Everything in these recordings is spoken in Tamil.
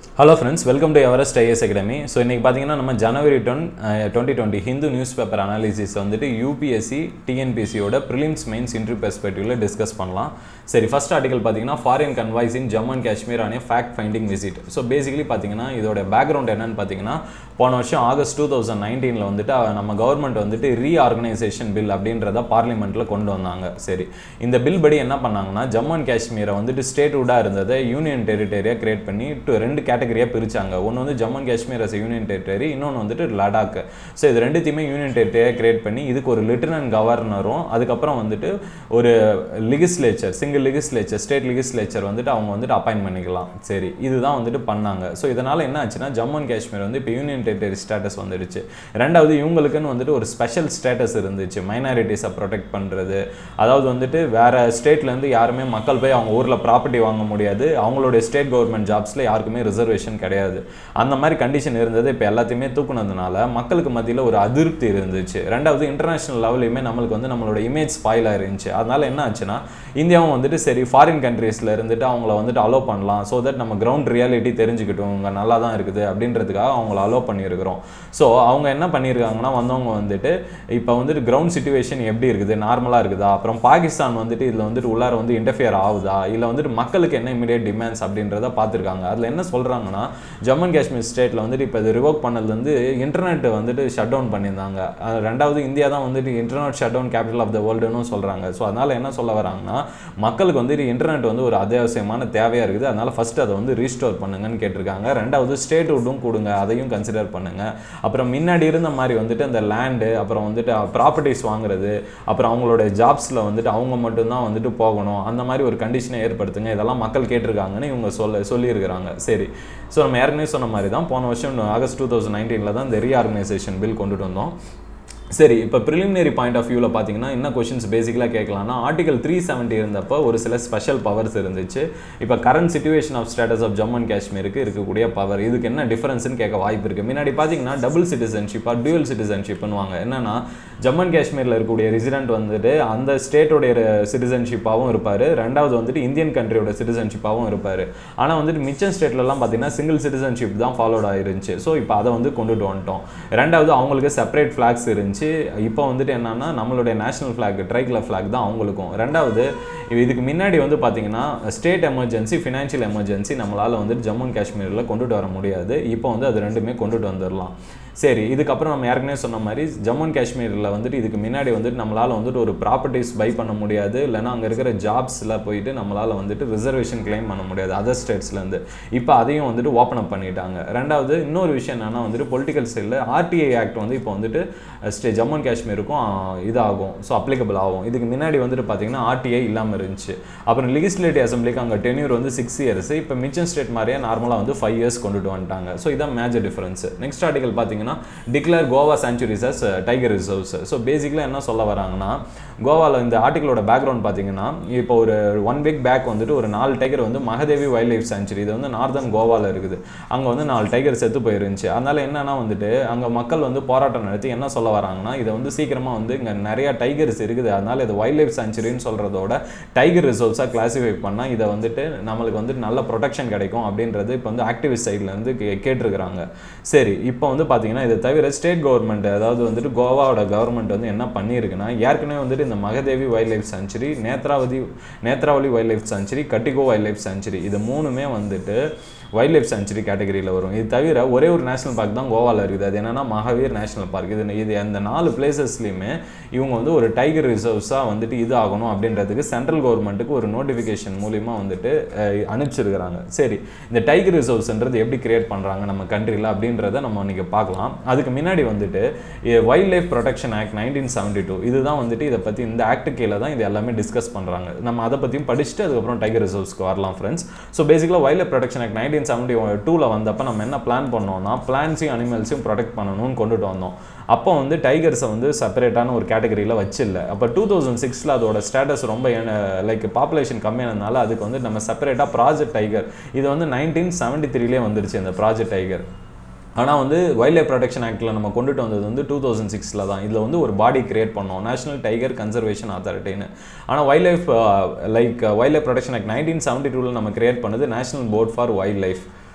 hello friends welcome to Everest IAS academy so இன்றைக்கி பார்த்தீங்கன்னா நம்ம ஜனவரி ten twenty twenty Hindu news paper analysis வந்துட்டு யூபிஎஸ்சி டிஎன்பிசியோட ப்ரிலிம்ஸ் மெயின்ஸ் இன்டர்வியூ பெர்ஸ்பெக்டிவ்ல டிஸ்கஸ் பண்ணலாம் சரி ஃபர்ஸ்ட் ஆர்டிகல் பார்த்தீங்கன்னா foreign convoys in Jammu and Kashmir on a fact finding visit so basically பார்த்தீங்கன்னா இதோட பேக்ரவுண்ட் என்னன்னு பார்த்தீங்கன்னா போன வருஷம் ஆகஸ்ட் டூ தௌசண்ட் நைன்டீனில் வந்துட்டு அஹ், நம்ம கவர்மெண்ட் வந்துட்டு ரீஆர்கனைசேஷன் பில் அப்படின்றத பார்லிமெண்ட்டில் கொண்டு வந்தாங்க சரி இந்த பில் படி என்ன பண்ணாங்கன்னா ஜம்மு அண்ட் காஷ்மீரை வந்துட்டு ஸ்டேட்ஹுட்டாக இருந்ததை யூனியன் டெரிட்டரியாக கிரியேட் பண்ணி to ரெண்டு கேட்டகரியாக பிரிச்சாங்க ஒன்று வந்து Jammu and Kashmir as a union territory இன்னொன்று வந்துட்டு லடாக் ஸோ இது ரெண்டுத்தையுமே யூனியன் டெரிட்டரியாக கிரியேட் பண்ணி இதுக்கு ஒரு லிட்டனன்ட் கவர்னரும் அதுக்கப்புறம் வந்துட்டு ஒரு legislature single legislature state legislature வந்துட்டு அவங்க வந்துட்டு அப்பாயின்ட் பண்ணிக்கலாம் சரி இதுதான் வந்துட்டு பண்ணாங்க ஸோ இதனால் என்ன ஆச்சுன்னா ஜம்மு அண்ட் காஷ்மீர் வந்து இப்போ யூனியன் டெரிட்டரி ஸ்டேட்டஸ் வந்துடுச்சு ரெண்டாவது இவங்களுக்குன்னு வந்துட்டு ஒரு ஸ்பெஷல் ஸ்டேட்டஸ் இருந்துச்சு மைனாரிட்டிஸை ப்ரொடெக்ட் பண்ணுறது அதாவது வந்துட்டு வேற ஸ்டேட்லேருந்து யாருமே மக்கள் போய் அவங்க ஊரில் ப்ராப்பர்ட்டி வாங்க முடியாது அவங்களுடைய ஸ்டேட் கவர்மெண்ட் ஜாப்ஸில் யாருக்குமே ரிசர்வேஷன் கிடையாது அந்த மாதிரி கண்டிஷன் இருந்தது இப்போ எல்லாத்தையுமே தூக்குனதுனால மக்களுக்கு மத்தியில் ஒரு அதிருப்தி இருந்துச்சு ரெண்டாவது இன்டர்நேஷனல் லெவலையுமே நம்மளுக்கு வந்து நம்மளோட இமேஜ் ஸ்பாயில் ஆயிருந்துச்சு அதனால என்ன ஆச்சுன்னா இந்தியாவும் வந்துட்டு சரி ஃபாரின் கண்ட்ரீஸில் இருந்துட்டு அவங்கள வந்துட்டு அலோவ் பண்ணலாம் ஸோ தட் நம்ம கிரவுண்ட் ரியாலிட்டி தெரிஞ்சுக்கிட்டோம் இங்கே நல்லா தான் இருக்குது அப்படின்றதுக்காக அவங்கள அலோவ் பண்ணியிருக்கிறோம் ஸோ அவங்க என்ன பண்ணியிருக்காங்கன்னா வந்தவங்க வந்துட்டு இப்போ வந்துட்டு கிரவுண்ட் சுச்சுவேஷன் எப்படி இருக்குது நார்மலாக இருக்குதா அப்புறம் பாகிஸ்தான் வந்துட்டு இதில் வந்துட்டு உள்ளார வந்து இன்டர்ஃபியர் ஆகுதா இல்லை வந்துட்டு மக்களுக்கு என்ன இமீடியட் டிமாண்ட்ஸ் அப்படின்றத பார்த்துருக்காங்க அதில் என்ன சொல்கிறாங்கன்னா ஜம்மு அண்ட் காஷ்மீர் ஸ்டேட்டில் வந்துட்டு இப்போ இது ரிவோக் பண்ணது வந்து இன்டர்நெட் வந்துட்டு ஷட் டவுன் பண்ணியிருந்தாங்க அது ரெண்டாவது இந்தியா தான் வந்துட்டு internet shut down capital of the வேர்ல்டுன்னு சொல்கிறாங்க ஸோ அதனால் என்ன சொல்ல வராங்கன்னா மக்களுக்கு வந்துட்டு இன்டர்நெட் வந்து ஒரு அத்தியாவசியமான தேவையாக இருக்குது அதனால் ஃபஸ்ட் அதை வந்து ரீஸ்டோர் பண்ணுங்கன்னு கேட்டிருக்காங்க ரெண்டாவது ஸ்டேட் வுட்டும் கொடுங்க அதையும் கன்சிடர் பண்ணுங்க அப்புறம் முன்னாடி இருந்த மாதிரி வந்துட்டு அந்த லேண்டு அப்புறம் வந்துட்டு ப்ராப்பர்ட்டிஸ் வாங்குறது அப்புறம் அவங்களோட ஜாப்ஸில் வந்துட்டு அவங்க மட்டும்தான் வந்துட்டு போகணும் அந்த மாதிரி ஒரு கண்டிஷனை ஏற்படுத்துங்க இதெல்லாம் மக்கள் கேட்டிருக்காங்கன்னு இவங்க சொல்ல சொல்லியிருக்கிறாங்க சரி ஸோ நம்ம ஏற்கனவே சொன்ன மாதிரி தான் போன வருஷம் ஆகஸ்ட் டூ தௌசண்ட் நைன்டீனில் தான் இந்த ரீஆர்கனைசேஷன் பில் கொண்டுட்டு வந்தோம் சரி இப்போ ப்ரிலிமினரி பாயிண்ட் ஆஃப் வியூவில் பார்த்தீங்கன்னா என்ன கொஷின்ஸ் பேசிக்கலாக கேட்கலாம்னா ஆர்டிகல் த்ரீ செவன்ட்டி இருந்தப்போ ஒரு சில ஸ்பெஷல் பவர்ஸ் இருந்துச்சு இப்போ current situation of status of Jammu and காஷ்மீருக்கு இருக்கக்கூடிய பவர் இதுக்கு என்ன டிஃபரன்ஸ்னு கேட்க வாய்ப்பு இருக்குது முன்னாடி பார்த்தீங்கன்னா டபுள் சிட்டிசன்ஷிப்பாக டியூவல் சிட்டிசன்ஷிப்னுவாங்க என்னன்னா ஜம்மு அண்ட் காஷ்மீரில் இருக்கக்கூடிய ரெசிடென்ட் வந்துட்டு அந்த ஸ்டேட்டோடைய சிட்டிசன்ஷிப்பாகவும் இருப்பார் ரெண்டாவது வந்துட்டு இந்தியன் கண்ட்ரியோட சிட்டிசன்ஷிப்பாகவும் இருப்பார் ஆனால் வந்துட்டு மிச்சம் ஸ்டேட்லலாம் பார்த்தீங்கன்னா சிங்கிள் சிட்டிசன்ஷிப் தான் ஃபாலோட் ஆயிருந்துச்சு ஸோ இப்போ அதை வந்து கொண்டுட்டு வந்துட்டோம் ரெண்டாவது அவங்களுக்கு செப்பரேட் ஃப்ளாக்ஸ் இருந்துச்சு இப்போ வந்துட்டு என்னன்னா நம்மளுடைய நேஷனல் ஃப்ளாக் ட்ரைகலர் ஃப்ளாக் தான் அவங்களுக்கும் ரெண்டாவது இதுக்கு முன்னாடி வந்து பார்த்தீங்கன்னா ஸ்டேட் எமர்ஜென்சி ஃபினான்ஷியல் எமர்ஜென்சி நம்மளால் வந்துட்டு ஜம்மு அண்ட் காஷ்மீரில் கொண்டுட்டு வர முடியாது இப்போ வந்து அது ரெண்டுமே கொண்டுட்டு வந்துடலாம் சரி இதுக்கப்புறம் நம்ம ஏற்கனவே சொன்ன மாதிரி ஜம்மு அண்ட் காஷ்மீரில் வந்துட்டு இதுக்கு முன்னாடி வந்துட்டு நம்மளால் வந்துட்டு ஒரு ப்ராப்பர்ட்டிஸ் பை பண்ண முடியாது இல்லைன்னா அங்கே இருக்கிற ஜாப்ஸில் போயிட்டு நம்மளால் வந்துட்டு ரிசர்வேஷன் கிளைம் பண்ண முடியாது அதர் ஸ்டேட்ஸ்லேருந்து இப்போ அதையும் வந்துட்டு ஓப்பன் அப் பண்ணிட்டாங்க ரெண்டாவது இன்னொரு விஷயம் என்னன்னா வந்துட்டு பொலிட்டிக்கல் சைடில் ஆர்டிஐ ஆக்ட் வந்து இப்போ வந்துட்டு ஸ்டே ஜம்மு அண்ட் காஷ்மீருக்கும் ஆஹ், இதாகும் ஸோ அப்ளிகபிள் ஆகும் இதுக்கு முன்னாடி வந்துட்டு பார்த்தீங்கன்னா ஆர்டிஐ இல்லாமல் இருந்துச்சு அப்புறம் லெகிஸ்லேட்டிவ் அசம்பிளிக்கு அங்கே டென்யூர் வந்து சிக்ஸ் இயர்ஸ் இப்போ மிச்சம் ஸ்டேட் மாதிரியே நார்மலாக வந்து ஃபைவ் இயர்ஸ் கொண்டுட்டு வந்துட்டாங்க ஸோ இதான் மேஜர் டிஃபரன்ஸ் நெக்ஸ்ட் ஆர்டிகல் பார்த்தீங்கன்னா declare Goa sanctuaries as tiger reserves so பேசிக்கலாக என்ன சொல்ல வராங்கன்னா கோவாவில் இந்த ஆர்டிகளோட பேக்ரவுண்ட் பார்த்தீங்கன்னா இப்போ ஒரு ஒன் வீக் பேக் வந்துட்டு ஒரு நாலு டைகர் வந்து மகதேவி வைல்ட் லைஃப் சாங்சுரி இது வந்து நார்தன் கோவாவில் இருக்குது அங்கே வந்து நாலு டைகர் செத்து போயிருந்துச்சு அதனால என்னன்னா வந்துட்டு அங்கே மக்கள் வந்து போராட்டம் நடத்தி என்ன சொல்ல வராங்கன்னா இதை வந்து சீக்கிரமாக வந்து இங்கே நிறைய டைகர்ஸ் இருக்குது அதனால இது வைல்ட் லைஃப் சாங்சுரின்னு சொல்கிறதோட டைகர் ரிசர்வ்ஸாக கிளாஸிஃபை பண்ணால் இதை வந்துட்டு நம்மளுக்கு வந்துட்டு நல்ல ப்ரொடெக்ஷன் கிடைக்கும் அப்படின்றது இப்போ வந்து ஆக்டிவிஸ்ட் சைட்லேருந்து கேட்டிருக்கிறாங்க சரி இப்போ வந்து பார்த்தீங்கன்னா இதை தவிர ஸ்டேட் கவர்மெண்ட் அதாவது வந்துட்டு கோவாவோட கவர்மெண்ட் வந்து என்ன பண்ணியிருக்குன்னா ஏற்கனவே வந்துட்டு இந்த Mahadevi wildlife sanctuary Netravati Netravali wildlife sanctuary Cotigao wildlife sanctuary இது மூணுமே வந்துட்டு வைல்ட் லைஃப் சாங்சுரி கேட்டகரியில் வரும் இது தவிர ஒரே ஒரு நேஷனல் பார்க் தான் கோவாவில் இருக்குது அது என்னன்னா மகாவீர் நேஷனல் பார்க் இது இது அந்த நாலு பிளேசஸ்லையுமே இவங்க வந்து ஒரு டைகர் ரிசர்வ்ஸாக வந்துட்டு இது ஆகணும் அப்படின்றதுக்கு சென்ட்ரல் கவர்மெண்ட்டுக்கு ஒரு நோட்டிஃபிகேஷன் மூலிமா வந்துட்டு அஹ், அனுப்பிச்சிருக்கிறாங்க சரி இந்த டைகர் ரிசர்வ்ஸ்ன்றது எப்படி கிரியேட் பண்ணுறாங்க நம்ம கண்ட்ரியில் அப்படின்றத நம்ம இன்னைக்கு பார்க்கலாம் அதுக்கு முன்னாடி வந்துட்டு wildlife protection act nineteen seventy two இதுதான் வந்துட்டு இதை பற்றி இந்த ஆக்ட் கீழே தான் இது எல்லாமே டிஸ்கஸ் பண்ணுறாங்க நம்ம அதை பற்றியும் படிச்சுட்டு அதுக்கப்புறம் டைகர் ரிசர்வ்ஸ்க்கு வரலாம் ஃப்ரெண்ட்ஸ் ஸோ பேசிக்கலாக wildlife protection act nineteen seventy டூவில் வந்தப்போ நம்ம என்ன பிளான் பண்ணோம்னா பிளான்ஸையும் அனிமல்ஸையும் ப்ரொடெக்ட் பண்ணணும்னு கொண்டுட்டு வந்தோம் அப்போ வந்து டைகர்ஸை வந்து செப்பரேட்டான ஒரு கேட்டகரியில் வச்சில்ல அப்போ டூ தௌசண்ட் சிக்ஸில் அதோட ஸ்டேட்டஸ் ரொம்ப லைக் பாப்புலேஷன் கம்மியானதுனால அதுக்கு வந்து நம்ம செப்பரேட்டாக ப்ராஜெக்ட் டைகர் இது வந்து நைன்டீன் செவன்டி த்ரீலேயே வந்துருச்சு இந்த ப்ராஜெக்ட் டைகர் ஆனால் வந்து வைல்ட் லைஃப் ப்ரொடெக்ஷன் ஆக்டில் நம்ம கொண்டுட்டு வந்தது வந்து டூ தௌசண்ட் சிக்ஸில் தான் இதில் வந்து ஒரு பாடி கிரியேட் பண்ணோம் நேஷனல் டைகர் கன்சர்வேஷன் அத்தாரிட்டின்னு ஆனால் wildlife like wildlife protection act nineteen seventy டூவில் நம்ம கிரியேட் பண்ணது national board for wildlife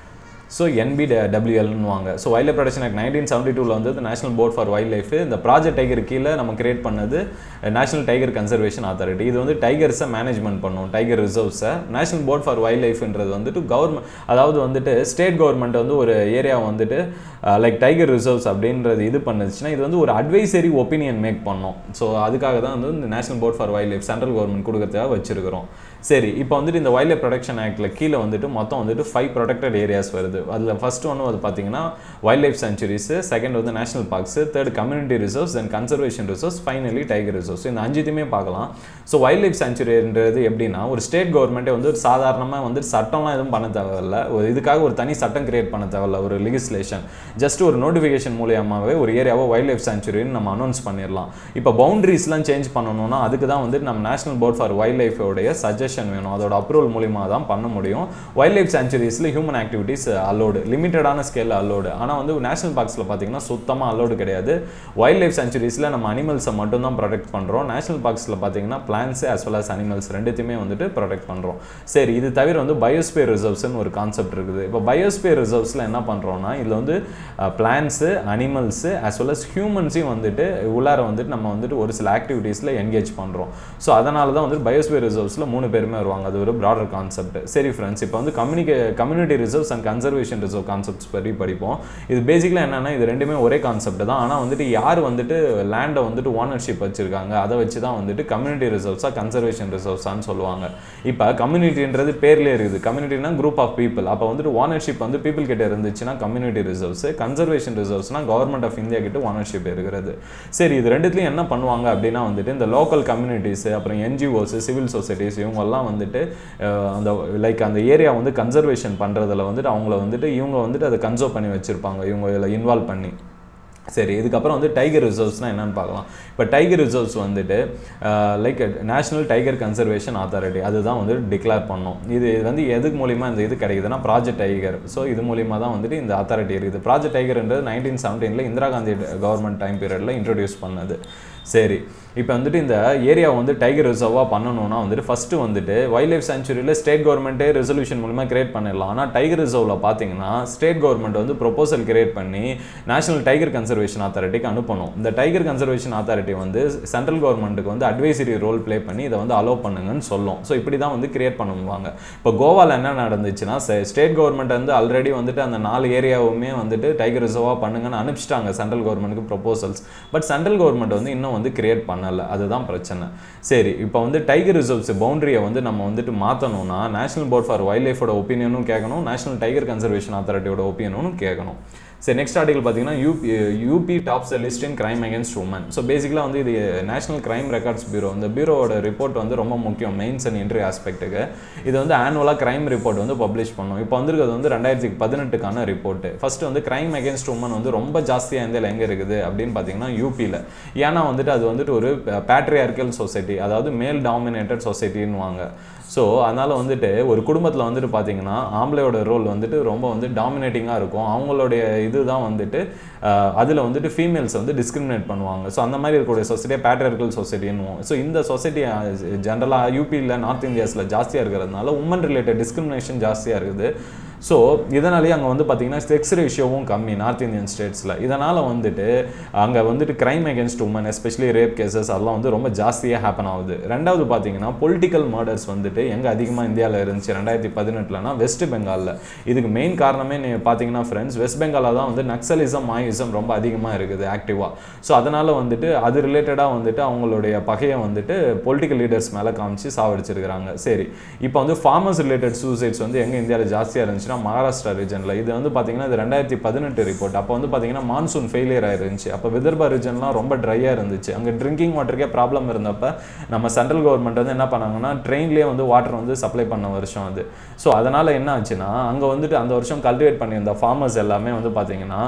so என்பிடபிள்யூஎல்னுவாங்க so wildlife protection act nineteen seventy டூவில் வந்து national board for wildlife இந்த ப்ராஜெக்ட் டைகர் கீழே நம்ம கிரியேட் பண்ணது நேஷனல் டைகர் கன்சர்வேஷன் அத்தாரிட்டி இது வந்து டைகர்ஸை மேனேஜ்மெண்ட் பண்ணும் டைகர் ரிசர்வ்ஸை நேஷனல் போர்ட் ஃபார் வைல்ட் லைஃப்ன்றது வந்துட்டு கவர்மெண்ட் அதாவது வந்துட்டு ஸ்டேட் கவர்மெண்ட் வந்து ஒரு ஏரியா வந்துட்டு லைக் டைகர் ரிசர்வ்ஸ் அப்படின்றது இது பண்ணுச்சுன்னா இது வந்து ஒரு அட்வைசரி ஒப்பீனியன் மேக் பண்ணோம் ஸோ அதுக்காக தான் வந்து இந்த national board for wildlife central government கொடுக்கறதுக்காக வச்சிருக்கிறோம் சரி இப்போ வந்துட்டு இந்த வைல்ட் லைஃப் ப்ரொடெக்ஷன் ஆக்டில் கீழே வந்துட்டு மொத்தம் வந்துட்டு ஃபைவ் ப்ரொடெக்டட் ஏரியாஸ் வருது அதில் ஃபர்ஸ்ட் ஒன்று வந்து பார்த்தீங்கன்னா வைல்ட் லைஃப் சென்ச்சுரிஸ் செகண்ட் வந்து national parks third community reserves then conservation reserves finally tiger reserves இந்த அஞ்சுத்தையுமே பார்க்கலாம் ஸோ வைல்ட் லைஃப் சென்ச்சுரின்றது எப்படின்னா ஒரு ஸ்டேட் கவர்மெண்ட்டே வந்து ஒரு சாதாரணமாக வந்து சட்டம்லாம் எதுவும் பண்ண தேவையில்ல ஒரு இதுக்காக ஒரு தனி சட்டம் கிரியேட் பண்ண தேவையில்ல ஒரு லெகிஸ்லேஷன் ஜஸ்ட் ஒரு நோட்டிஃபிகேஷன் மூலியமாகவே ஒரு ஏரியாவை வைல்ட் லைஃப் சென்ச்சுரின்னு நம்ம அனௌன்ஸ் பண்ணிடலாம் இப்போ பவுண்டரிஸ்லாம் சேஞ்ச் பண்ணணும்னா அதுக்கு தான் வந்துட்டு நம்ம நேஷனல் போர்ட் ஃபார் வைல்ட் லைஃபோடைய சஜஷன் வேணும் அதோட அப்ரூவல் மூலியமாக தான் பண்ண முடியும் வைல்ட் லைஃப் சாங்சுரிஸில் ஹியூமன் ஆக்டிவிட்டீஸ் அலோடு லிமிட்டடான ஸ்கேலில் அலோடு ஆனால் வந்து நேஷனல் பார்க்ஸில் பார்த்தீங்கன்னா சுத்தமாக அலோடு கிடையாது வைல்ட் லைஃப் சாங்சுரிஸில் நம்ம அனிமல்ஸை மட்டும் தான் ப்ரொடெக்ட் பண்ணுறோம் நேஷனல் பார்க்ஸில் பார்த்தீங்கன்னா plants as well as animals ரெண்டுத்தையுமே வந்துட்டு ப்ரொடெக்ட் பண்ணுறோம் சரி இது தவிர வந்து பயோஸ்பியர் ரிசர்வ்ஸ்னு ஒரு கான்செப்ட் இருக்குது இப்போ பயோஸ்பியர் ரிசர்வ்ஸில் என்ன பண்ணுறோம்னா இதில் வந்து plants animals as well as ஹியூமன்ஸையும் வந்துட்டு உள்ளார வந்துட்டு நம்ம வந்துட்டு ஒரு சில ஆக்டிவிட்டீஸில் என்கேஜ் பண்ணுறோம் ஸோ அதனால தான் வந்து பயோஸ்பியர் ரிசர்வ்ஸில் மூணு பேருமே வருவாங்க அது ஒரு ப்ராடர் கான்செப்ட் சரி ஃப்ரெண்ட்ஸ் இப்போ வந்து கம்யூனிகே community reserves and conservation reserve concepts பற்றி படிப்போம் இது பேசிக்கலாக என்னென்னா இது ரெண்டுமே ஒரே கான்செப்ட் தான் ஆனால் வந்துட்டு யார் வந்துட்டு லேண்டை வந்துட்டு ஓனர்ஷிப் வச்சுருக்காங்க அதை வச்சு தான் வந்துட்டு கம்யூனிட்டி ரிசர்வ்ஸாக கன்சர்வேஷன் ரிசர்வ்ஸான்னு சொல்லுவாங்க இப்போ கம்யூனிட்டின்றது பேர்லேயே இருக்குது கம்யூனிட்டினா குரூப் ஆஃப் பீப்புள் அப்போ வந்துட்டு ஓனர்ஷிப் வந்து பீப்புள் கிட்ட இருந்துச்சுன்னா கம்யூனிட்டி ரிசர்வ்ஸ் கன்சர்வேஷன் ரிசர்வ்ஸ்னா கவர்மெண்ட் ஆஃப் இந்தியா கிட்ட ஓனர்ஷிப் இருக்கிறது சரி இது ரெண்டுத்துலையும் என்ன பண்ணுவாங்க அப்படின்னா வந்துட்டு இந்த லோக்கல் கம்யூனிட்டிஸ் அப்புறம் என்ஜிஓஸ் சிவில் சொசைட்டிஸ் இவங்கெல்லாம் வந்துட்டு அஹ், அந்த லைக் அந்த ஏரியா வந்து கன்சர்வேஷன் பண்ணுறதுல வந்துட்டு அவங்கள வந்துட்டு இவங்க வந்துட்டு அதை கன்சர்வ் பண்ணி வச்சுருப்பாங்க இவங்க இதில் இன்வால்வ் பண்ணி சரி இதுக்கப்புறம் வந்து டைகர் ரிசர்வ்ஸ்னால் என்னன்னு பார்க்கலாம் இப்போ டைகர் ரிசர்வ்ஸ் வந்துட்டு like national tiger conservation authority அதுதான் வந்து டிக்ளேர் பண்ணோம் இது வந்து எதுக்கு மூலிமா இந்த இது கிடைக்குதுன்னா ப்ராஜெக்ட் டைகர் ஸோ இது மூலிமா தான் வந்துட்டு இந்த அத்தாரிட்டி இருக்குது ப்ராஜெக்ட் டைகர்ன்றது நைன்டீன் செவன்டீனில் இந்திரா காந்தி கவர்மெண்ட் டைம் பீரியடில் இன்ட்ரடியூஸ் பண்ணது சரி இப்போ வந்துட்டு இந்த ஏரியா வந்து டைகர் ரிசர்வாக பண்ணணும்னா வந்துட்டு ஃபஸ்ட்டு வந்துட்டு வைல்ட் லைஃப் சாங்சுரியில் ஸ்டேட் கவர்மெண்ட்டே ரெசல்யூஷன் மூலமா கிரியேட் பண்ணிடலாம் ஆனால் டைகர் ரிசர்வில் பார்த்தீங்கன்னா ஸ்டேட் கவர்மெண்ட் வந்து ப்ரொபோசல் கிரியேட் பண்ணி நேஷனல் டைகர் கன்சர்வேஷன் அத்தாரிட்டிக்கு அனுப்பணும் இந்த டைகர் கன்சர்வேஷன் அத்தாரிட்டி வந்து சென்ட்ரல் கவர்மெண்ட்டுக்கு வந்து அட்வைசரி ரோல் ப்ளே பண்ணி இதை வந்து அலோவ் பண்ணுங்கன்னு சொல்லும் ஸோ இப்படி தான் வந்து கிரியேட் பண்ணுவாங்க இப்போ கோவாவில் என்ன நடந்துச்சுன்னா ஸ்டேட் கவர்மெண்ட் வந்து ஆல்ரெடி வந்துட்டு அந்த நாலு ஏரியாவுமே வந்துட்டு டைகர் ரிசர்வாக பண்ணுங்கன்னு அனுப்பிச்சிட்டாங்க சென்ட்ரல் கவர்மெண்ட்டுக்கு ப்ரொபோசல்ஸ் பட் சென்ட்ரல் கவர்மெண்ட் வந்து இன்னும் வந்து கிரியேட் பண்ணல அதுதான் பிரச்சனை சரி இப்போ வந்து டைகர் ரிசர்வ்ஸ் பவுண்டரியை வந்து நம்ம வந்துட்டு மாற்றணும்னா நேஷனல் போர்ட் ஃபார் வைல்ட் லைஃபோட ஒப்பீனியனும் கேட்கணும் நேஷனல் டைகர் கன்சர்வேஷன் அத்தாரிட்டியோட ஒப்பீனியனும் கேட்கணும் சரி நெக்ஸ்ட் ஆர்டிகல் பார்த்தீங்கன்னா UP UP tops list in crime against women so பேசிக்கலாக வந்து இது நேஷனல் கிரைம் ரெக்கார்ட்ஸ் பியூரோ இந்த பியூரோவோட ரிப்போர்ட் வந்து ரொம்ப முக்கியம் மெயின்ஸ் அண்ட் என்ட்ரி ஆஸ்பெக்ட்டுக்கு இது வந்து ஆனுவலாக கிரைம் ரிப்போர்ட் வந்து பப்ளிஷ் பண்ணும் இப்போ வந்திருக்கிறது வந்து ரெண்டாயிரத்தி பதினெட்டுக்கான ரிப்போர்ட் ஃபர்ஸ்ட் வந்து கிரைம் அகேன்ஸ்ட் உமன் வந்து ரொம்ப ஜாஸ்தியாக இந்தியாவில் எங்கே இருக்குது அப்படின்னு பார்த்தீங்கன்னா யூபியில் ஏன்னா வந்துட்டு அது வந்துட்டு ஒரு பேட்ரியார்கல் சொசைட்டி அதாவது மேல் டாமினேட்டட் சொசைட்டின்னு வாங்க ஸோ அதனால் வந்துட்டு ஒரு குடும்பத்தில் வந்துட்டு பார்த்தீங்கன்னா ஆம்பளையோட ரோல் வந்துட்டு ரொம்ப வந்து டாமினேட்டிங்காக இருக்கும் அவங்களுடைய இதுதான் வந்துட்டு அதில் வந்துட்டு ஃபீமேல்ஸ் வந்து டிஸ்கிரிமினேட் பண்ணுவாங்க ஸோ அந்த மாதிரி இருக்கக்கூடிய சொசைட்டியாக பேட்ரியார்கல் சொசைட்டின்னு ஸோ இந்த சொசைட்டி ஜென்ரலாக யூபியில் நார்த் இந்தியாஸில் ஜாஸ்தியாக இருக்கிறதுனால உமன் ரிலேட்டட் டிஸ்கிரிமினேஷன் ஜாஸ்தியாக இருக்குது ஸோ இதனாலேயே அங்கே வந்து பார்த்தீங்கன்னா செக்ஸ் ரேஷியோவும் கம்மி நார்த் இந்தியன் ஸ்டேட்ஸில் இதனால் வந்துட்டு அங்கே வந்துட்டு crime against women especially rape cases அதெல்லாம் வந்து ரொம்ப ஜாஸ்தியாக ஹேப்பன் ஆகுது ரெண்டாவது பார்த்தீங்கன்னா பொலிட்டிக்கல் மர்டர்ஸ் வந்துட்டு எங்கே அதிகமாக இந்தியாவில் இருந்துச்சு ரெண்டாயிரத்தி பதினெட்டுலனா வெஸ்ட் பெங்காலில் இதுக்கு மெயின் காரணமே நீ பார்த்தீங்கன்னா ஃப்ரெண்ட்ஸ் வெஸ்ட் பெங்காலில் தான் வந்து நக்சலிசம் மாயிசம் ரொம்ப அதிகமாக இருக்குது ஆக்டிவாக ஸோ அதனால் வந்துட்டு அது ரிலேட்டடாக வந்துட்டு அவங்களுடைய பகையை வந்துட்டு பொலிட்டிக்கல் லீடர்ஸ் மேலே காமிச்சு சாவடிச்சிருக்கிறாங்க சரி இப்போ வந்து ஃபார்மர்ஸ் ரிலேட்டட் சூசைட்ஸ் வந்து எங்கே இந்தியாவில் ஜாஸ்தியாக இருந்துச்சுன்னா மகாராஷ்டிரா ரீஜனில் இது வந்து பார்த்தீங்கன்னா இது ரெண்டாயிரத்தி பதினெட்டு ரிப்போர்ட் அப்போ வந்து பார்த்தீங்கன்னா மான்சூன் ஃபெயிலியர் ஆயிருந்துச்சு அப்போ விதர்பா ரீஜன்லாம் ரொம்ப ட்ரையாக இருந்துச்சு அங்கே ட்ரிங்கிங் வாட்டருக்கே ப்ராப்ளம் இருந்தப்ப நம்ம சென்ட்ரல் கவர்மெண்ட் வந்து என்ன பண்ணாங்கன்னா ட்ரெயின்லேயே வந்து வாட்டர் வந்து சப்ளை பண்ண வருஷம் அது ஸோ அதனால் என்ன ஆச்சுன்னா அங்கே வந்துட்டு அந்த வருஷம் கல்டிவேட் பண்ணியிருந்த ஃபார்மர்ஸ் எல்லாமே வந்து பார்த்தீங்கன்னா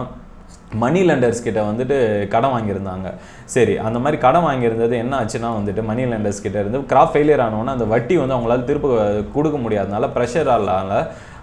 மணி லெண்டர்ஸ் கிட்ட வந்துட்டு கடன் வாங்கியிருந்தாங்க சரி அந்த மாதிரி கடன் வாங்கியிருந்தது என்ன ஆச்சுன்னா வந்துட்டு மணி லெண்டர்ஸ் கிட்ட இருந்து கிராப் ஃபெயிலியர் ஆனவொன்னே அந்த வட்டி வந்து அவங்களால திருப்ப கொடுக்க முடியாதனால ப்ரெஷரால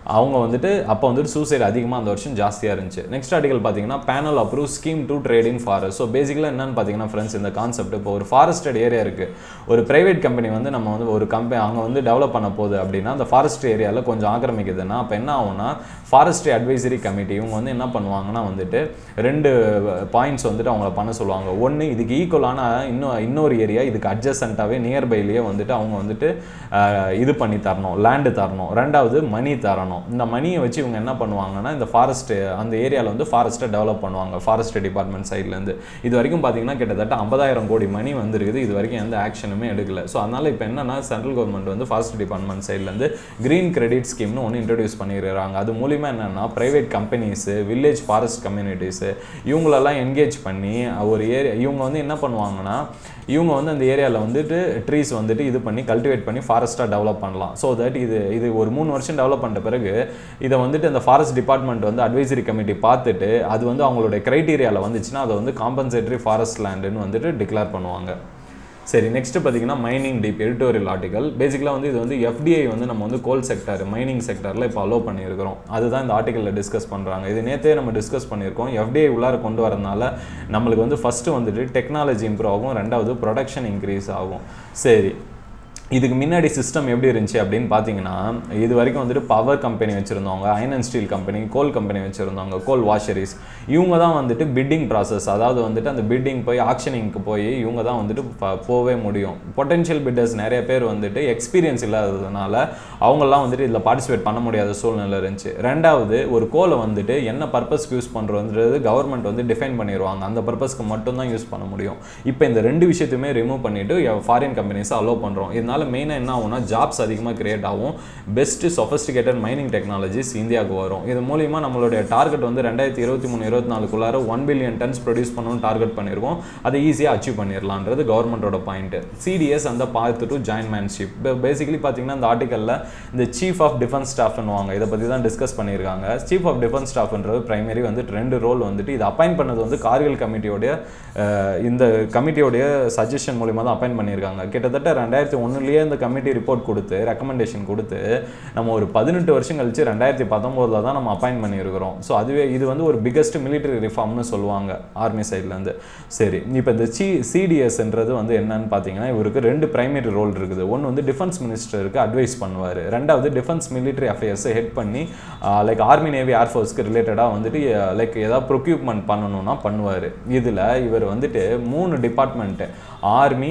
அவங்க வந்துட்டு அப்போ வந்துட்டு சூசைட் அதிகமாக அந்த வருஷம் ஜாஸ்தியாக இருந்துச்சு நெக்ஸ்ட் ஆர்டிகல் பார்த்தீங்கன்னா panel approve scheme to trade in forest so பேசிக்கலாக என்னன்னு பார்த்தீங்கன்னா ஃப்ரெண்ட்ஸ் இந்த கான்செப்ட் இப்போ ஒரு ஃபாரஸ்டட் ஏரியா இருக்குது ஒரு பிரைவேட் கம்பெனி வந்து நம்ம வந்து ஒரு கம்பெனி அவங்க வந்து டெவலப் பண்ண போகுது அப்படின்னா அந்த ஃபாரஸ்ட் ஏரியாவில் கொஞ்சம் ஆக்கிரமிக்குதுன்னா அப்போ என்ன ஆகும்னா ஃபாரஸ்ட்ரி அட்வைசரி கமிட்டி இவங்க வந்து என்ன பண்ணுவாங்கன்னா வந்துட்டு ரெண்டு பாயிண்ட்ஸ் வந்துட்டு அவங்கள பண்ண சொல்லுவாங்க ஒன்று இதுக்கு ஈக்குவலான இன்னும் இன்னொரு ஏரியா இதுக்கு அட்ஜசண்ட்டாகவே நியர்பைலேயே வந்துட்டு அவங்க வந்துட்டு அஹ், இது பண்ணி தரணும் லேண்டு தரணும் ரெண்டாவது மணி தரணும் இந்த மணியை வச்சு இவங்க என்ன பண்ணுவாங்கன்னா இந்த ஃபாரஸ்ட் அந்த ஏரியாவில் வந்து ஃபாரஸ்ட்டை டெவலப் பண்ணுவாங்க ஃபாரஸ்ட் டிபார்ட்மெண்ட் சைட்லேருந்து இது வரைக்கும் பார்த்தீங்கன்னா கிட்டத்தட்ட ஐம்பதாயிரம் கோடி மணி வந்திருக்குது இது வரைக்கும் எந்த ஆக்ஷனுமே எடுக்கல ஸோ அதனால் இப்போ என்னன்னா சென்ட்ரல் கவர்மெண்ட் வந்து ஃபாரஸ்ட் டிபார்ட்மெண்ட் சைட்லேருந்து க்ரீன் கிரெடிட் ஸ்கீம்னு ஒன்று இன்ட்ரடியூஸ் பண்ணியிருக்காங்க அது மூலிமா என்னென்னா private companies village forest communities இவங்களெல்லாம் என்கேஜ் பண்ணி ஒரு ஏரியா இவங்க வந்து என்ன பண்ணுவாங்கன்னா இவங்க வந்து அந்த ஏரியாவில் வந்துட்டு ட்ரீஸ் வந்துட்டு இது பண்ணி கல்டிவேட் பண்ணி ஃபாரஸ்ட்டாக டெவலப் பண்ணலாம் ஸோ தட் இது இது ஒரு மூணு வருஷம் டெவலப் பண்ணிட்ட பிறகு இதை வந்துட்டு அந்த ஃபாரஸ்ட் டிபார்ட்மெண்ட் வந்து அட்வைசரி கமிட்டி பார்த்துட்டு அது வந்து அவங்களுடைய க்ரைட்டீரியாவில் வந்துச்சுன்னா அதை வந்து காம்பன்சேட்டரி ஃபாரஸ்ட் லேண்டுன்னு வந்துட்டு டிக்ளேர் பண்ணுவாங்க சரி நெக்ஸ்ட் பார்த்தீங்கன்னா மைனிங் டீப் எடிட்டோரியல் ஆர்டிகல் பேசிக்கலாக வந்து இது வந்து எஃப்டிஐ வந்து நம்ம வந்து கோல் செக்டர் மைனிங் செக்டரில் இப்போ அலோவ் பண்ணியிருக்கிறோம் அதுதான் இந்த ஆர்டிக்கலில் டிஸ்கஸ் பண்ணுறாங்க இது நேற்றே நம்ம டிஸ்கஸ் பண்ணியிருக்கோம் எஃப்டிஐ உள்ளார கொண்டு வரதுனால நம்மளுக்கு வந்து ஃபஸ்ட்டு வந்துட்டு டெக்னாலஜி இம்ப்ரூவ் ஆகும் ரெண்டாவது ப்ரொடக்ஷன் இன்க்ரீஸ் ஆகும் சரி இதுக்கு முன்னாடி சிஸ்டம் எப்படி இருந்துச்சு அப்படின்னு பார்த்தீங்கன்னா இது வரைக்கும் வந்துட்டு பவர் கம்பெனி வச்சுருந்தவங்க iron and steel company coal company வச்சுருந்தவங்க கோல் வாஷரிஸ் இவங்க தான் வந்துட்டு பிட்டிங் ப்ராசஸ் அதாவது வந்துட்டு அந்த பிட்டிங் போய் ஆக்ஷனிங்க்கு போய் இவங்க தான் வந்துட்டு ப- போவே முடியும் பொட்டென்ஷியல் பிட்டர்ஸ் நிறைய பேர் வந்துட்டு எக்ஸ்பீரியன்ஸ் இல்லாததுனால அவங்கெல்லாம் வந்துட்டு இதில் பார்ட்டிசிபேட் பண்ண முடியாத சூழ்நிலை இருந்துச்சு ரெண்டாவது ஒரு கோலை வந்துட்டு என்ன பர்பஸ்க்கு யூஸ் பண்ணுறதுன்றது கவர்மெண்ட் வந்து டிஃபைன் பண்ணிடுவாங்க அந்த பர்பஸ்க்கு மட்டும்தான் யூஸ் பண்ண முடியும் இப்போ இந்த ரெண்டு விஷயத்தையுமே ரிமூவ் பண்ணிட்டு ஃபாரின் கம்பெனிஸை அலோவ் பண்ணுறோம் இதனால மெயினாக என்ன ஆகும்னா ஜாப்ஸ் அதிகமாக கிரியேட் ஆகும் பெஸ்ட்டு சொஃபஸ்டிகேட்டட் மைனிங் டெக்னாலஜிஸ் இந்தியாவுக்கு வரும் இது மூலிமா நம்மளுடைய டார்கெட் வந்து ரெண்டாயிரத்தி இருபத்தி மூணு இருபத்தி நாலுக்குள்ளார ஒன் பில்லியன் டன்ஸ் ப்ரொடியூஸ் பண்ணணும்னு டார்கெட் பண்ணியிருக்கோம் அதை ஈஸியாக அச்சீவ் பண்ணிடலான்றது கவர்மெண்ட்டோட பாயிண்ட் சிடிஎஸ் அந்த பார்த்து டு ஜாயின் மேன்ஷிப் பேசிக்கலி பார்த்தீங்கன்னா இந்த ஆர்டிக்கலில் இந்த சீஃப் ஆஃப் டிஃபென்ஸ் ஸ்டாஃப்னுவாங்க இதை பற்றி தான் டிஸ்கஸ் பண்ணியிருக்காங்க சீஃப் ஆஃப் டிஃபென்ஸ் ஸ்டாஃப்ன்றது பிரைமரி வந்துட்டு ரெண்டு ரோல் வந்துட்டு இது அப்பாயின்ட் பண்ணது வந்து கார்கில் கமிட்டியோடைய அஹ், இந்த கமிட்டியோடைய சஜஷன் மூலிமா தான் அப்பாயின்ட் பண்ணியிருக்காங்க கிட்டத்தட்ட ரெண்டாயிரத்தி ஒன்றுலேயே இந்த கமிட்டி ரிப்போர்ட் கொடுத்து ரெக்கமெண்டேஷன் கொடுத்து நம்ம ஒரு பதினெட்டு வருஷம் கழிச்சு ரெண்டாயிரத்தி பத்தொம்போதில் தான் நம்ம அப்பாயின்ட் பண்ணியிருக்கிறோம் ஸோ அதுவே இது வந்து ஒரு பிக்கஸ்ட் military ரிஃபார்ம்னு சொல்லுவாங்க ஆர்மி சைட்லேருந்து சரி இப்போ இந்த சி சிடிஎஸ்ன்றது வந்து என்னன்னு பார்த்தீங்கன்னா இவருக்கு ரெண்டு பிரைமரி ரோல் இருக்குது ஒன்று வந்து டிஃபென்ஸ் மினிஸ்டருக்கு அட்வைஸ் பண்ணுவார் ரெண்டாவது டிஃபென்ஸ் military affairs ஹெட் பண்ணி லைக் ஆர்மி நேவி ஏர்ஃபோர்ஸ்க்கு ரிலேட்டடாக வந்துட்டு லைக் ஏதாவது ப்ரொக்யூப்மெண்ட் பண்ணணும்னா பண்ணுவார் இதில் இவர் வந்துட்டு மூணு டிபார்ட்மெண்ட்டு ஆர்மி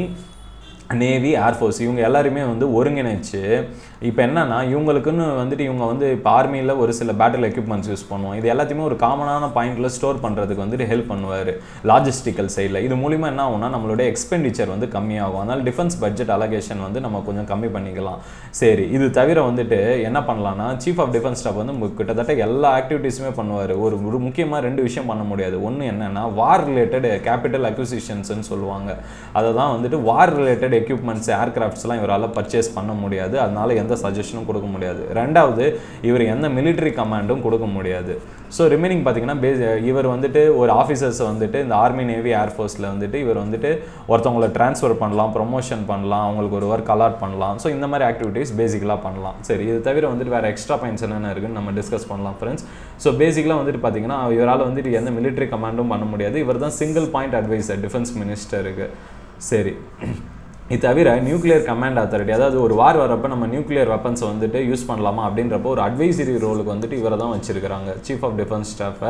நேவி ஏர்ஃபோர்ஸ் இவங்க எல்லாருமே வந்து ஒருங்கிணைச்சு இப்போ என்னன்னா இவங்களுக்குன்னு வந்துட்டு இவங்க வந்து இப்போ ஆர்மியில் ஒரு சில பேட்டில் எக்யூப்மெண்ட்ஸ் யூஸ் பண்ணுவோம் இது எல்லாத்தையுமே ஒரு காமனான பாயிண்ட்ல ஸ்டோர் பண்ணுறதுக்கு வந்துட்டு ஹெல்ப் பண்ணுவார் லாஜிஸ்டிக்கல் சைடில் இது மூலிமா என்ன ஆகும்னா நம்மளுடைய எக்ஸ்பெண்டிச்சர் வந்து கம்மியாகும் அதனால் டிஃபென்ஸ் பட்ஜெட் அலகேஷன் வந்து நம்ம கொஞ்சம் கம்மி பண்ணிக்கலாம் சரி இது தவிர வந்துட்டு என்ன பண்ணலாம்னா சீஃப் ஆஃப் டிஃபென்ஸ் ஸ்டாஃப் வந்து மு- கிட்டத்தட்ட எல்லா ஆக்டிவிட்டீஸுமே பண்ணுவார் ஒரு ஒரு முக்கியமாக ரெண்டு விஷயம் பண்ண முடியாது ஒன்று என்னன்னா வார் ரிலேட்டட் கேபிட்டல் அக்விசிஷன்ஸ்னு சொல்லுவாங்க அதை தான் வந்துட்டு வார் ரிலேட்டட் எக்யூப்மெண்ட்ஸ் ஏர்கிராஃப்ட்ஸ்லாம் இவரால் பர்ச்சேஸ் பண்ண முடியாது அதனால எந்த சஜஷனும் கொடுக்க முடியாது ரெண்டாவது இவர் எந்த military கமாண்டும் கொடுக்க முடியாது ஸோ ரிமைனிங் பார்த்தீங்கன்னா பேஸ் இவர் வந்துட்டு ஒரு ஆஃபீஸர்ஸ் வந்துட்டு இந்த ஆர்மி நேவி ஏர்ஃபோர்ஸில் வந்துட்டு இவர் வந்துட்டு ஒருத்தவங்களை ட்ரான்ஸ்ஃபர் பண்ணலாம் ப்ரொமோஷன் பண்ணலாம் அவங்களுக்கு ஒரு ஒர்க் அலாட் பண்ணலாம் ஸோ இந்த மாதிரி ஆக்டிவிட்டீஸ் பேசிக்கலாக பண்ணலாம் சரி இது தவிர வந்துட்டு வேறு எக்ஸ்ட்ரா பாயிண்ட்ஸ் என்னென்ன இருக்குன்னு நம்ம டிஸ்கஸ் பண்ணலாம் ஃப்ரெண்ட்ஸ் ஸோ பேசிக்கலாக வந்துட்டு பார்த்தீங்கன்னா இவரால் வந்துட்டு எந்த military கமாண்டும் பண்ண முடியாது இவர் தான் சிங்கிள் பாயிண்ட் அட்வைசர் டிஃபென்ஸ் மினிஸ்டருக்கு சரி இது தவிர நியூக்ளியர் கமாண்ட் அத்தாரிட்டி அதாவது ஒரு வார் வரப்போ நம்ம நியூக்ளியர் வெப்பன்ஸை வந்துட்டு யூஸ் பண்ணலாமா அப்படின்றப்போ ஒரு அட்வைசரி ரோலுக்கு வந்துட்டு இவரை தான் வச்சிருக்கிறாங்க சீஃப் ஆஃப் டிஃபென்ஸ் ஸ்டாஃபை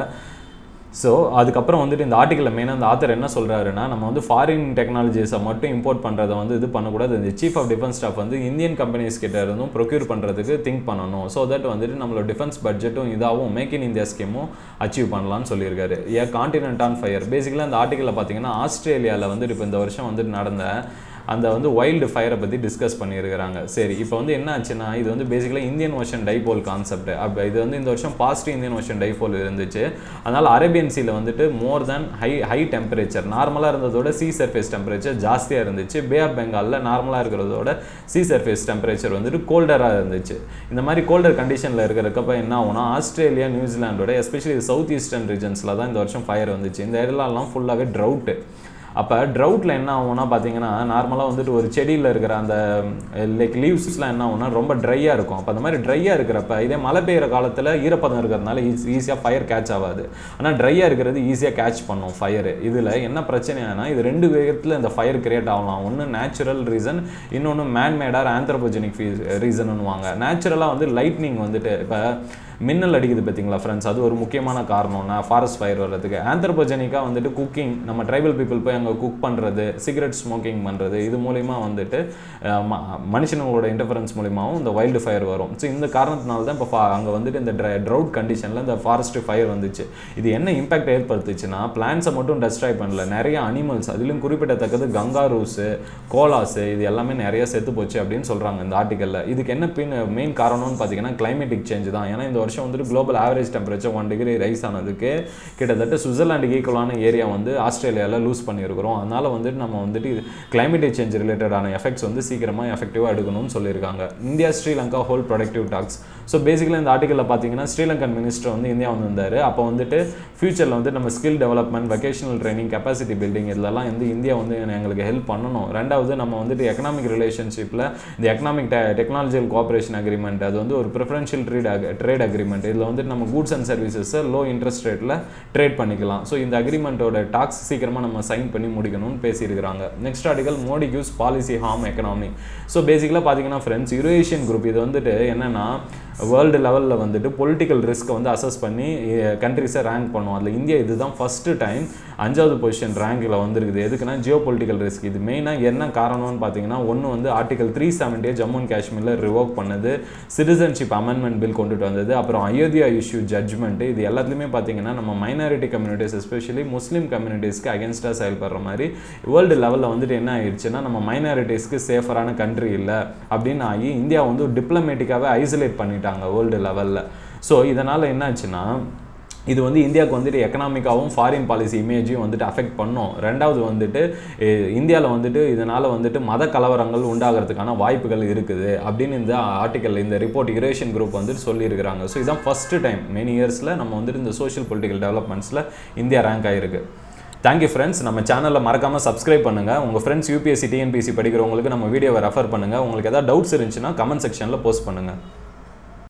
ஸோ அதுக்கப்புறம் வந்துட்டு இந்த ஆர்டிக்கலில் மெயினாக அந்த ஆத்தர் என்ன சொல்கிறாருன்னா நம்ம வந்து ஃபாரின் டெக்னாலஜிஸை மட்டும் இம்போர்ட் பண்ணுறதை வந்து இது பண்ணக்கூடாது இந்த சீஃப் ஆஃப் டிஃபென்ஸ் ஸ்டாஃப் வந்து இந்தியன் கம்பெனிஸ் கிட்ட இருந்தும் ப்ரொக்யூர் பண்ணுறதுக்கு திங்க் பண்ணணும் ஸோ தட் வந்துட்டு நம்மளோட டிஃபென்ஸ் பட்ஜெட்டும் இதாகவும் மேக் இன் இந்தியா ஸ்கீமும் அச்சீவ் பண்ணலாம்னு சொல்லியிருக்காரு ஏ கான்டினென்ட் ஆன் ஃபயர் பேசிக்கலாக இந்த ஆர்டிக்கலில் பார்த்தீங்கன்னா ஆஸ்திரேலியாவில் வந்துட்டு இப்போ இந்த வருஷம் வந்துட்டு நடந்த அந்த வந்து வைல்டு ஃபயரை பற்றி டிஸ்கஸ் பண்ணியிருக்கிறாங்க சரி இப்போ வந்து என்ன ஆச்சுன்னா இது வந்து பேசிக்கலாக இந்தியன் ஓஷன் டைபோல் கான்செப்ட் அப்போ இது வந்து இந்த வருஷம் பாசிட்டிவ் இந்தியன் ஓஷன் டைபோல் இருந்துச்சு அதனால் அரேபியன் சீல வந்துட்டு more than high high temperature நார்மலாக இருந்ததோட சி சர்ஃபேஸ் டெம்பரேச்சர் ஜாஸ்தியாக இருந்துச்சு பே ஆஃப் பெங்காலில் நார்மலாக இருக்கிறதோட சி சர்ஃபேஸ் டெம்பரேச்சர் வந்துட்டு கோல்டராக இருந்துச்சு இந்த மாதிரி கோல்டர் கண்டிஷனில் இருக்கிறக்கப்ப என்ன ஆகும்னா ஆஸ்திரேலியா நியூசிலாண்டோட எஸ்பெஷலி சவுத் ஈஸ்டர்ன் ரீஜன்ஸில் தான் இந்த வருஷம் ஃபயர் வந்துச்சு இந்த இடத்துலலாம் ஃபுல்லாகவே ட்ரவுட்டு அப்போ ட்ரவுட்டில் என்ன ஆகும்னா பார்த்தீங்கன்னா நார்மலாக வந்துட்டு ஒரு செடியில் இருக்கிற அந்த லைக் லீவ்ஸ்லாம் என்ன ஆகும்னா ரொம்ப ட்ரையாக இருக்கும் அப்போ அந்த மாதிரி ட்ரையாக இருக்கிறப்ப இதே மழை பெய்கிற காலத்தில் ஈரப்பதம் இருக்கிறதுனால ஈஸி ஈஸியாக ஃபயர் கேட்ச் ஆகாது ஆனால் ட்ரையாக இருக்கிறது ஈஸியாக கேட்ச் பண்ணும் ஃபயர் இதில் என்ன பிரச்சனைனா இது ரெண்டு வேகத்தில் இந்த ஃபயர் கிரியேட் ஆகலாம் ஒன்று நேச்சுரல் ரீசன் இன்னொன்று மேன்மேடார் ஆந்த்ரோபோஜெனிக் ரீசனுவாங்க நேச்சுரலாக வந்து லைட்னிங் வந்துட்டு இப்போ மின்னல் அடிக்குது பார்த்தீங்களா ஃப்ரெண்ட்ஸ் அது ஒரு முக்கியமான காரணம்னா ஃபாரஸ்ட் ஃபயர் வர்றதுக்கு ஆந்த்ரோபோஜெனிக்காக வந்துட்டு குக்கிங் நம்ம ட்ரைபல் பீப்புள் போய் அங்கே குக் பண்ணுறது சிகரெட் ஸ்மோக்கிங் பண்ணுறது இது மூலிமா வந்துட்டு அஹ், ம- மனுஷனுங்களோட இன்டர்ஃபரன்ஸ் மூலிமாவும் இந்த வைல்டு ஃபயர் வரும் ஸோ இந்த காரணத்தினால தான் இப்போ அங்கே வந்துட்டு இந்த ட்ரை ட்ரவுட் கண்டிஷனில் இந்த ஃபாரஸ்ட் ஃபயர் வந்துச்சு இது என்ன இம்பாக்ட் ஏற்படுத்துச்சுன்னா பிளான்ஸை மட்டும் டெஸ்ட்ராய் பண்ணல நிறைய அனிமல்ஸ் அதிலும் குறிப்பிடத்தக்கது கங்காரூஸு கோலாஸு இது எல்லாமே நிறைய செத்து போச்சு அப்படின்னு சொல்கிறாங்க இந்த ஆர்டிக்கலில் இதுக்கு என்ன பின் மெயின் காரணம்னு பார்த்தீங்கன்னா கிளைமேட்டிக் சேஞ்ச் தான் ஏன்னா இந்த வருஷம் வந்துட்டு global average temperature one degree rise ஆனதுக்கு கிட்டத்தட்ட சுவிட்சர்லாண்டுக்கு ஈக்குவலான ஏரியா வந்து ஆஸ்திரேலியாவில் லூஸ் பண்ணியிருக்கிறோம் அதனால வந்துட்டு நம்ம வந்துட்டு கிளைமேட்டிக் சேஞ்ச் ரிலேட்டடான எஃபெக்ட்ஸ் வந்து சீக்கிரமாக எஃபெக்டிவாக எடுக்கணும்னு சொல்லியிருக்காங்க India Sri Lanka whole productive talks so பேசிக்கலாக இந்த ஆர்டிக்கலில் பார்த்தீங்கன்னா ஸ்ரீலங்கன் மினிஸ்டர் வந்து இந்தியா வந்திருந்தாரு அப்போ வந்துட்டு ஃபியூச்சரில் வந்து நம்ம skill development vocational training capacity building இதெல்லாம் வந்து இந்தியா வந்து எங்களுக்கு ஹெல்ப் பண்ணணும் ரெண்டாவது நம்ம வந்துட்டு எக்கனாமிக் ரிலேஷன்ஷிப்பில் இந்த எக்கனாமிக் டெக்னாலஜிக்கல் கோஆப்ரேஷன் அக்ரிமெண்ட் அது வந்து ஒரு ப்ரிஃபரன்ஷியல் ட்ரேட் ட்ரேட் அக்ரிமெண்ட் இதில் வந்துட்டு நம்ம கூட்ஸ் அண்ட் சர்வீசஸை லோ இன்ட்ரெஸ்ட் ரேட்டில் ட்ரேட் பண்ணிக்கலாம் ஸோ இந்த அக்ரிமெண்ட்டோட டாக்ஸ் சீக்கிரமாக நம்ம சைன் பண்ணி முடிக்கணும்னு பேசியிருக்கிறாங்க next article Modi gives policy harm economy so பேசிக்கலாக பார்த்தீங்கன்னா ஃப்ரெண்ட்ஸ் யூரேஷியன் குரூப் இது வந்துட்டு என்னன்னா வேர்ல்டு லெவலில் வந்துட்டு பொலிட்டிக்கல் ரிஸ்க்கை வந்து அசஸ் பண்ணி கண்ட்ரிஸை ரேங்க் பண்ணுவோம் அதில் இந்தியா இதுதான் ஃபஸ்ட்டு டைம் அஞ்சாவது பொசிஷன் ரேங்கில் வந்திருக்குது எதுக்குன்னா ஜியோ பொலிட்டிக்கல் ரிஸ்க் இது மெயினாக என்ன காரணம்னு பார்த்தீங்கன்னா ஒன்று வந்து ஆர்டிகல் த்ரீ செவன்டே ஜம்மு அண்ட் காஷ்மீரில் ரிவோக் பண்ணது சிட்டிசன்ஷிப் அமெண்ட்மெண்ட் பில் கொண்டுட்டு வந்தது அப்புறம் அயோத்தியா இஷ்யூ ஜட்ஜ்மெண்ட் இது எல்லாத்துலேயுமே பார்த்தீங்கன்னா நம்ம மைனாரிட்டி கம்யூனிட்டிஸ் எஸ்பெஷலி முஸ்லீம் கம்யூனிட்டிஸ்க்கு அகேன்ஸ்டாக செயல்படுற மாதிரி வேர்ல்டு லெவலில் வந்துட்டு என்ன ஆயிடுச்சுன்னா நம்ம மைனாரிட்டிஸ்க்கு சேஃபரான கண்ட்ரி இல்லை அப்படின்னு ஆகி இந்தியா வந்து டிப்ளமேட்டிக்காகவே ஐசோலேட் பண்ணிட்டாங்க வேர்ல்டு லெவலில் ஸோ இதனால் என்னாச்சுன்னா இது வந்து இந்தியாவுக்கு வந்துட்டு எக்கனாமிக்காகவும் ஃபாரின் பாலிசி இமேஜையும் வந்துட்டு அஃபெக்ட் பண்ணும் ரெண்டாவது வந்துட்டு இந்தியாவில் வந்துட்டு இதனால் வந்துட்டு மத கலவரங்கள் உண்டாகிறதுக்கான வாய்ப்புகள் இருக்குது அப்படின்னு இந்த ஆர்டிக்கல் இந்த ரிப்போர்ட் யூரேஷியன் குரூப் வந்துட்டு சொல்லியிருக்கிறாங்க ஸோ இதான் ஃபஸ்ட்டு டைம் மெனி இயர்ஸில் நம்ம வந்துட்டு இந்த சோஷியல் பொலிட்டிக்கல் டெவலப்மெண்ட்ஸில் இந்தியா ரேங்க் ஆகிருக்கு தேங்க்யூ ஃப்ரெண்ட்ஸ் நம்ம சேனலில் மறக்காமல் சப்ஸ்கிரைப் பண்ணுங்கள் உங்கள் ஃப்ரெண்ட்ஸ் யூபிஎஸ்சி டிஎன்பிசி படிக்கிறவங்களுக்கு நம்ம வீடியோவை ரெஃபர் பண்ணுங்கள் உங்களுக்கு ஏதாவது டவுட்ஸ் இருந்துச்சுன்னா கமெண்ட் செக்ஷனில் போஸ்ட் பண்ணுங்கள்